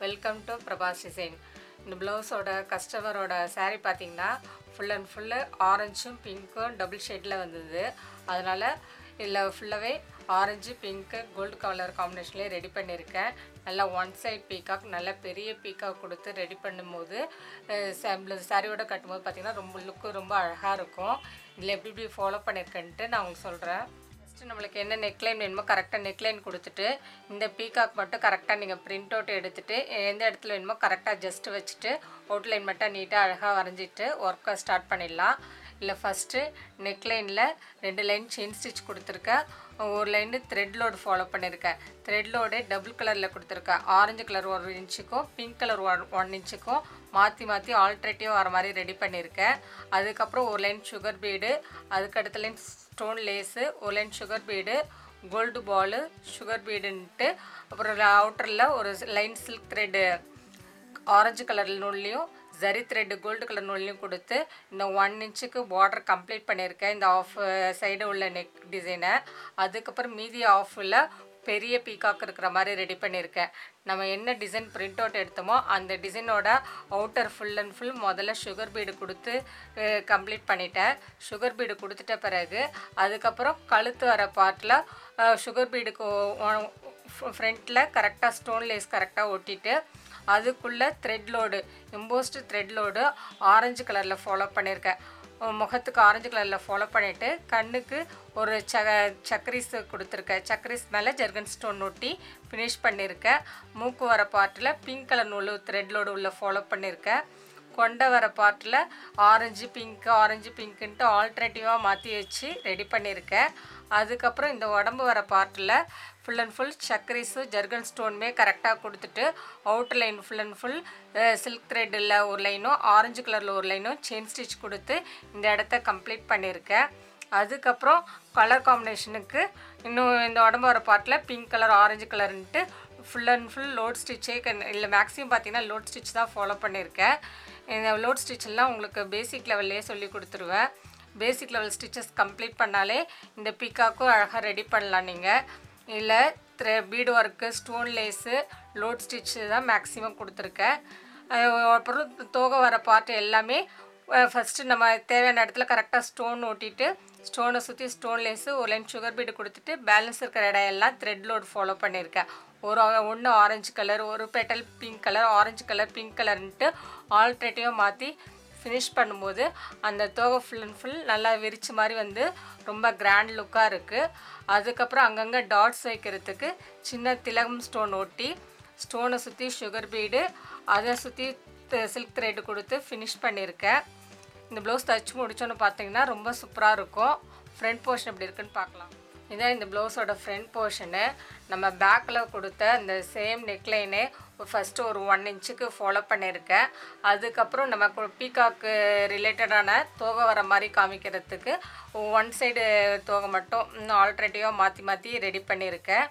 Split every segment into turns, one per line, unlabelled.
welcome to Prabhas design இந்த ப்ளவுஸோட கஸ்டமரோட saree பார்த்தீங்கன்னா ஃபுல் அண்ட் ஃபுல்லு ஆரஞ்சும் பிங்க்கும் டபுள் ஷேடில் வந்தது அதனால் இதில் ஃபுல்லாகவே ஆரஞ்சு பிங்க்கு கோல்டு கலர் காம்பினேஷன்லேயே ரெடி பண்ணியிருக்கேன் நல்லா ஒன் சைட் பீகாக் நல்ல பெரிய பீகாக் கொடுத்து ரெடி பண்ணும்போது சாரியோட கட்டும்போது பார்த்தீங்கன்னா ரொம்ப லுக்கு ரொம்ப அழகாக இருக்கும் இதில் எப்படி எப்படி ஃபாலோ பண்ணியிருக்கேன்ட்டு நான் உங்களுக்கு சொல்கிறேன் ஃபஸ்ட்டு நம்மளுக்கு என்ன நெக்லைன் வேணுமோ கரெக்டாக நெக்லைன் கொடுத்துட்டு இந்த பீகாக் மட்டும் கரெக்டாக நீங்கள் பிரிண்ட் அவுட் எடுத்துட்டு எந்த இடத்துல வேணுமோ கரெக்டாக ஜஸ்ட் வச்சுட்டு அவுட்லைன் மட்டும் நீட்டாக அழகாக வரைஞ்சிட்டு ஒர்க்கை ஸ்டார்ட் பண்ணிடலாம் இல்லை ஃபஸ்ட்டு நெக்லைனில் ரெண்டு லைன் செயின் ஸ்டிச் கொடுத்துருக்கேன் ஒரு லைன் த்ரெட் லோடு ஃபாலோ பண்ணியிருக்கேன் த்ரெட் லோடு டபுள் கலரில் கொடுத்துருக்கேன் ஆரஞ்சு கலர் ஒரு இன்ச்சுக்கும் பிங்க் கலர் ஒன் ஒன் இன்ச்சுக்கும் மாற்றி மாற்றி ஆல்ட்ரேட்டிவ் வர மாதிரி ரெடி பண்ணியிருக்கேன் அதுக்கப்புறம் ஒரு லைன் சுகர் பீடு அதுக்கு அடுத்த லைன் ஸ்டோன் லேஸு ஒரு line sugar bead gold ball sugar பீடுன்ட்டு அப்புறம் அவுட்டரில் ஒரு line silk thread orange colour நூல்லையும் ஜரி த்ரெட் கோல்டு கலர் நூல்லையும் கொடுத்து இந்த ஒன் இன்ச்சுக்கு பார்டர் கம்ப்ளீட் பண்ணியிருக்கேன் இந்த ஆஃப் சைடு உள்ள நெக் டிசைனை அதுக்கப்புறம் மீதி ஆஃபில் பெரிய பீகாக் இருக்கிற மாதிரி ரெடி பண்ணியிருக்கேன் நம்ம என்ன டிசைன் பிரிண்ட் அவுட் எடுத்தோமோ அந்த டிசைனோட அவுட்டர் ஃபுல் அண்ட் ஃபுல் முதல்ல சுகர் பீடு கொடுத்து கம்ப்ளீட் பண்ணிட்டேன் சுகர் பீடு கொடுத்துட்ட பிறகு அதுக்கப்புறம் கழுத்து வர பார்ட்டில் சுகர் பீடுக்கு ஃப்ரண்ட்டில் கரெக்டாக ஸ்டோன் லேஸ் கரெக்டாக ஒட்டிட்டு அதுக்குள்ளே thread load embossed thread load orange கலரில் ஃபாலோ பண்ணியிருக்கேன் முகத்துக்கு ஆரஞ்சு கலரில் ஃபாலோ பண்ணிவிட்டு கண்ணுக்கு ஒரு ச சக்கரிஸ் கொடுத்துருக்கேன் சக்கரிஸ் மேலே ஜெர்கன் ஸ்டோன் ஒட்டி ஃபினிஷ் பண்ணியிருக்கேன் மூக்கு வர பார்ட்டில் பிங்க் கலர் நூல் த்ரெட் லோடு உள்ள ஃபாலோ பண்ணியிருக்கேன் கொண்ட வர பார்ட்டில் ஆரஞ்சு பிங்க்கு ஆரஞ்சு பிங்க்குன்ட்டு ஆல்ட்ரேட்டிவாக மாற்றி வச்சு ரெடி பண்ணியிருக்கேன் அதுக்கப்புறம் இந்த உடம்பு வர பார்ட்டில் ஃபுல் அண்ட் ஃபுல் சக்கரிஸும் ஜர்கன் ஸ்டோனுமே கரெக்டாக கொடுத்துட்டு outer line full and full silk த்ரெட்டில் ஒரு லைனும் ஆரஞ்சு கலரில் ஒரு லைனும் செயின் ஸ்டிச் கொடுத்து இந்த இடத்த கம்ப்ளீட் பண்ணியிருக்கேன் அதுக்கப்புறம் கலர் காம்பினேஷனுக்கு இன்னும் இந்த உடம்பு வர பார்ட்டில் பிங்க் கலர் ஆரஞ்சு கலர்ன்ட்டு ஃபுல் அண்ட் ஃபுல் லோட் ஸ்டிச்சே இல்லை மேக்ஸிமம் பார்த்தீங்கன்னா லோட் ஸ்டிச் தான் ஃபாலோ பண்ணியிருக்கேன் இந்த லோட் ஸ்டிச்செல்லாம் உங்களுக்கு பேசிக் லெவல்லே சொல்லி கொடுத்துருவேன் பேசிக் லெவல் ஸ்டிச்சஸ் கம்ப்ளீட் பண்ணாலே இந்த பீக்காக்கும் அழகாக ரெடி பண்ணலாம் நீங்கள் இல்லை thread bead work stone lace load stitch தான் மேக்ஸிமம் கொடுத்துருக்கேன் அஹ் அப்புறம் தோகை வர பார்ட் எல்லாமே ஃபஸ்ட்டு நம்ம தேவையான இடத்துல கரெக்டாக ஸ்டோன் ஓட்டிட்டு ஸ்டோனை சுற்றி ஸ்டோன் லேஸு ஒரு லைன் சுகர் பீடு கொடுத்துட்டு பேலன்ஸ் இருக்கிற இடம் எல்லாம் த்ரெட் லோட் ஃபாலோ பண்ணியிருக்கேன் ஒரு ஒன்று ஆரஞ்சு கலர் ஒரு petal pink colour orange colour pink கலர்ன்ட்டு ஆல்ட்ரேட்டிவாக மாற்றி ஃபினிஷ் பண்ணும்போது அந்த தோகை ஃபுல் அண்ட் ஃபுல் நல்லா விரிச்ச மாதிரி வந்து ரொம்ப கிராண்ட் லுக்காக இருக்குது அதுக்கப்புறம் அங்கங்கே டாட்ஸ் வைக்கிறதுக்கு சின்ன திலகம் ஸ்டோன் ஒட்டி ஸ்டோனை சுற்றி சுகர் பீடு அதை சுற்றி சில்க் த்ரெட் கொடுத்து ஃபினிஷ் பண்ணியிருக்கேன் இந்த ப்ளவுஸ் தச்சு முடிச்சோன்னு பார்த்தீங்கன்னா ரொம்ப சூப்பராக இருக்கும் ஃப்ரண்ட் போர்ஷன் எப்படி இருக்குன்னு பார்க்கலாம் இதான் இந்த ப்ளவுஸோட ஃப்ரண்ட் போர்ஷனு நம்ம பேக்கில் கொடுத்த இந்த சேம் நெக்லைனே ஃபஸ்ட்டு ஒரு ஒன் இன்ச்சுக்கு ஃபாலோ பண்ணியிருக்கேன் அதுக்கப்புறம் நம்ம பீகாக்கு ரிலேட்டடான தோகை வர மாதிரி காமிக்கிறதுக்கு ஒன் சைடு தோகை மட்டும் இன்னும் ஆல்ட்ரேட்டிவாக மாற்றி மாற்றி ரெடி பண்ணியிருக்கேன்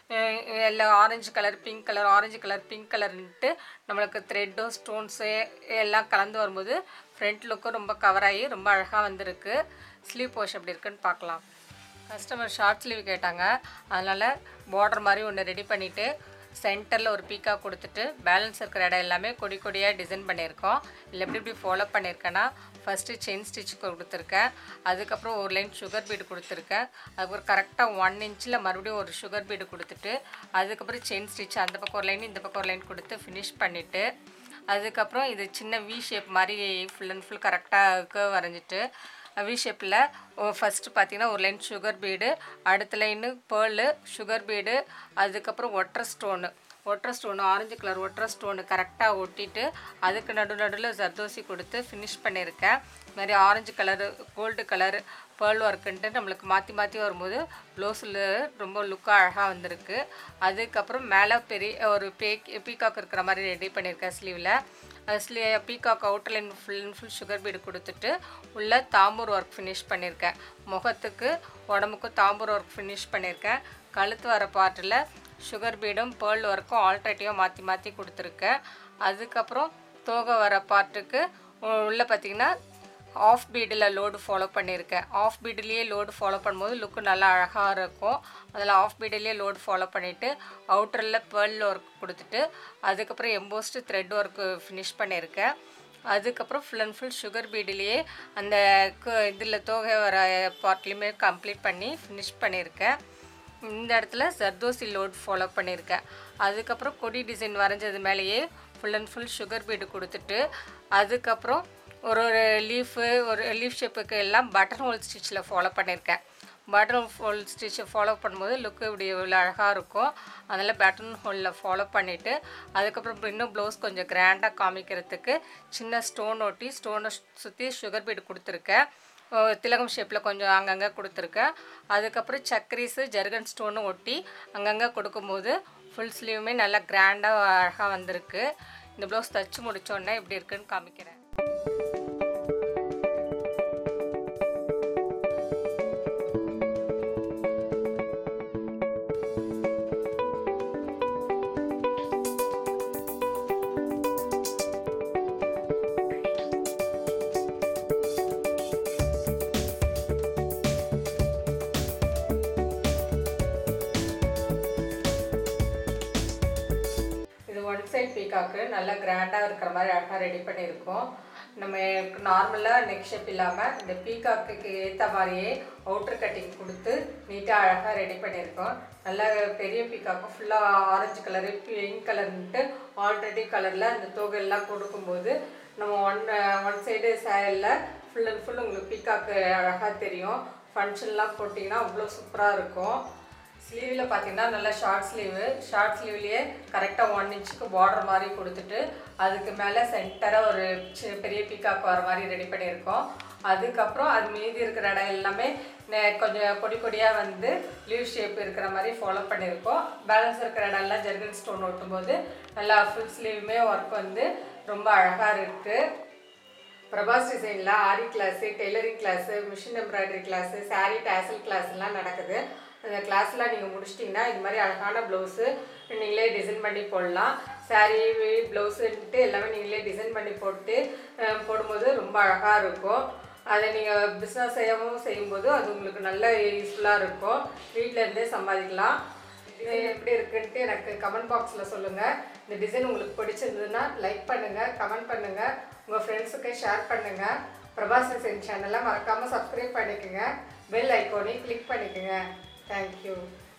எல்லாம் orange colour pink colour orange colour pink கலர்ன்ட்டு நம்மளுக்கு த்ரெட்டும் ஸ்டோன்ஸு எல்லாம் கலந்து வரும்போது ஃப்ரண்ட் லுக்கும் ரொம்ப கவர் ஆகி ரொம்ப அழகாக வந்திருக்கு ஸ்லீவ் போஷன் எப்படி இருக்குன்னு பார்க்கலாம் கஸ்டமர் ஷார்ட் ஸ்லீவ் கேட்டாங்க அதனால் பார்டர் மாதிரி ஒன்று ரெடி பண்ணிவிட்டு சென்டரில் ஒரு பீக்காக கொடுத்துட்டு பேலன்ஸ் இருக்கிற இடம் எல்லாமே கொடி கொடியாக டிசைன் பண்ணியிருக்கோம் இல்லை எப்படி எப்படி ஃபாலோ பண்ணியிருக்கேன்னா ஃபஸ்ட்டு செயின் ஸ்டிச் கொடுத்துருக்கேன் அதுக்கப்புறம் ஒரு லைன் சுகர் பீடு கொடுத்துருக்கேன் அதுக்கப்புறம் கரெக்டாக ஒன் இன்ச்சில் மறுபடியும் ஒரு சுகர் பீடு கொடுத்துட்டு அதுக்கப்புறம் செயின் ஸ்டிச் அந்த பக்கம் ஒரு லைன் இந்த பக்கம் ஒரு லைன் கொடுத்து ஃபினிஷ் பண்ணிவிட்டு அதுக்கப்புறம் இது சின்ன வி ஷேப் மாதிரி ஃபுல் அண்ட் ஃபுல் கரெக்டாக வரைஞ்சிட்டு வி ஷேப்பில் ஃபஸ்ட்டு பார்த்தீங்கன்னா ஒரு லைன் சுகர் பீடு அடுத்த லைனு பேர்லு சுகர் பீடு அதுக்கப்புறம் ஒற்றை ஸ்டோனு ஒற்றை ஸ்டோனு ஆரஞ்சு கலர் ஒற்றை ஸ்டோனு கரெக்டாக ஒட்டிட்டு அதுக்கு நடு நடுவில் ஜர்தோசி கொடுத்து ஃபினிஷ் பண்ணியிருக்கேன் இது மாதிரி orange colour gold colour pearl ஒர்க்குன்ட்டு நம்மளுக்கு மாற்றி மாற்றி வரும்போது ப்ளவுஸில் ரொம்ப லுக்காக அழகாக வந்திருக்கு அதுக்கப்புறம் மேலே பெரிய ஒரு பே பீகாக் இருக்கிற மாதிரி ரெடி பண்ணியிருக்கேன் ஸ்லீவில் ஸ்லீ peacock outer line full and full sugar bead கொடுத்துட்டு உள்ள தாம்பூர் ஒர்க் ஃபினிஷ் பண்ணியிருக்கேன் முகத்துக்கு உடம்புக்கும் தாம்பூர் ஒர்க் ஃபினிஷ் பண்ணியிருக்கேன் கழுத்து வர பார்ட்டில் சுகர் பீடும் பேர்ல் ஒர்க்கும் ஆல்ட்ரேட்டிவாக மாற்றி மாற்றி கொடுத்துருக்கேன் அதுக்கப்புறம் தோகை வர பார்ட்டுக்கு உள்ளே பார்த்தீங்கன்னா ஆஃப் பீடில் லோடு ஃபாலோ பண்ணியிருக்கேன் ஆஃப் பீடுலேயே லோடு ஃபாலோ பண்ணும்போது லுக்கு நல்லா அழகாக இருக்கும் அதில் ஆஃப் பீடுலேயே லோடு ஃபாலோ பண்ணிவிட்டு அவுட்டரில் பேர்ல் ஒர்க் கொடுத்துட்டு அதுக்கப்புறம் எம்போஸ்டு த்ரெட் ஒர்க்கு ஃபினிஷ் பண்ணியிருக்கேன் அதுக்கப்புறம் ஃபுல் அண்ட் ஃபுல் சுகர் பீடிலேயே அந்த இதில் தோகை வர பார்ட்லேயுமே கம்ப்ளீட் பண்ணி ஃபினிஷ் பண்ணியிருக்கேன் இந்த இடத்துல ஜர்தோசி லோட் ஃபாலோ பண்ணியிருக்கேன் அதுக்கப்புறம் கொடி டிசைன் வரைஞ்சது மேலேயே full and full sugar bead கொடுத்துட்டு அதுக்கப்புறம் ஒரு ஒரு லீஃபு ஒரு லீஃப் ஷேப்புக்கு எல்லாம் பட்டன் ஹோல் ஸ்டிச்சில் ஃபாலோ பண்ணியிருக்கேன் பட்டன் ஹோல் ஸ்டிச்சை ஃபாலோ பண்ணும்போது லுக்கு இப்படி இவ்வளோ அழகாக இருக்கும் அதனால் பட்டன் ஹோலில் ஃபாலோ பண்ணிவிட்டு அதுக்கப்புறம் இன்னும் ப்ளவுஸ் கொஞ்சம் கிராண்டாக காமிக்கிறதுக்கு சின்ன ஸ்டோன் ஒட்டி ஸ்டோனை சுற்றி சுகர் பீடு கொடுத்துருக்கேன் அஹ் திலகம் ஷேப்பில் கொஞ்சம் அங்கங்கே கொடுத்துருக்கேன் அதுக்கப்புறம் சக்கரீஸு ஜர்கன் ஸ்டோனும் ஒட்டி அங்கங்கே கொடுக்கும்போது ஃபுல் ஸ்லீவுமே நல்லா கிராண்டாக அழகாக வந்திருக்கு இந்த ப்ளவுஸ் தச்சு முடிச்சோடனே எப்படி இருக்குன்னு காமிக்கிறேன் இது ஒன் சைட் பீக்காக்கு நல்லா கிராண்டாக இருக்கிற மாதிரி அழகாக ரெடி பண்ணியிருக்கோம் நம்ம நார்மலாக நெக் ஷேப் இல்லாமல் இந்த பீக்காக்கு ஏற்ற மாதிரியே அவுட்ரு கட்டிங் கொடுத்து நீட்டாக அழகாக ரெடி பண்ணியிருக்கோம் நல்லா பெரிய பீக்காக்கு ஃபுல்லாக ஆரஞ்சு கலரு பிங்க் கலர்ன்ட்டு ஆல்ரெடி கலரில் அந்த தொகையெல்லாம் கொடுக்கும்போது நம்ம ஒன் ஒன் சைடு சேரில் ஃபுல் அண்ட் ஃபுல் உங்களுக்கு பீக்காக்கு அழகாக தெரியும் ஃபங்க்ஷன்லாம் போட்டிங்கன்னா அவ்வளோ சூப்பராக இருக்கும் ஸ்லீவில் பார்த்தீங்கன்னா நல்லா ஷார்ட் ஸ்லீவு ஷார்ட் ஸ்லீவ்லேயே கரெக்டாக ஒன் இன்ச்சுக்கு பார்டர் மாதிரி கொடுத்துட்டு அதுக்கு மேலே சென்டராக ஒரு சி- பெரிய பீக்காக் வர மாதிரி ரெடி பண்ணியிருக்கோம் அதுக்கப்புறம் அது மீதி இருக்கிற இடம் எல்லாமே நெ- கொஞ்சம் கொடி கொடியாக வந்து லீவ் ஷேப் இருக்கிற மாதிரி ஃபாலோ பண்ணியிருக்கோம் பேலன்ஸ் இருக்கிற இடம் எல்லாம் ஜெர்கன் ஸ்டோன் ஒட்டும்போது நல்லா ஃபுல் ஸ்லீவுமே ஒர்க் வந்து ரொம்ப அழகாக இருக்குது பிரபாஸ் டிசைனில் aari class tailoring class machine embroidery class saree tassel கிளாஸ்லாம் நடக்குது அந்த கிளாஸ்லாம் நீங்கள் முடிச்சிட்டிங்கன்னா இது மாதிரி அழகான ப்ளவுஸு நீங்களே டிசைன் பண்ணி போடலாம் saree ப்ளவுஸுன்ட்டு எல்லாமே நீங்களே டிசைன் பண்ணி போட்டு அஹ், போடும்போது ரொம்ப அழகாக இருக்கும் அதை நீங்கள் பிஸ்னஸ் செய்யவும் செய்யும்போது அது உங்களுக்கு நல்ல யூஸ்ஃபுல்லாக இருக்கும் வீட்டில் இருந்தே சம்பாதிக்கலாம் இது எப்படி இருக்குன்ட்டு எனக்கு கமெண்ட் பாக்ஸில் சொல்லுங்கள் இந்த டிசைன் உங்களுக்கு பிடிச்சிருந்ததுன்னா லைக் பண்ணுங்கள் கமெண்ட் பண்ணுங்கள் உங்கள் ஃப்ரெண்ட்ஸுக்கு ஷேர் பண்ணுங்கள் பிரபாஸ் டிசைன் சேனலை மறக்காமல் சப்ஸ்கிரைப் பண்ணிக்கோங்க பெல் ஐக்கோனையும் கிளிக் பண்ணிக்கோங்க தேங்க்யூ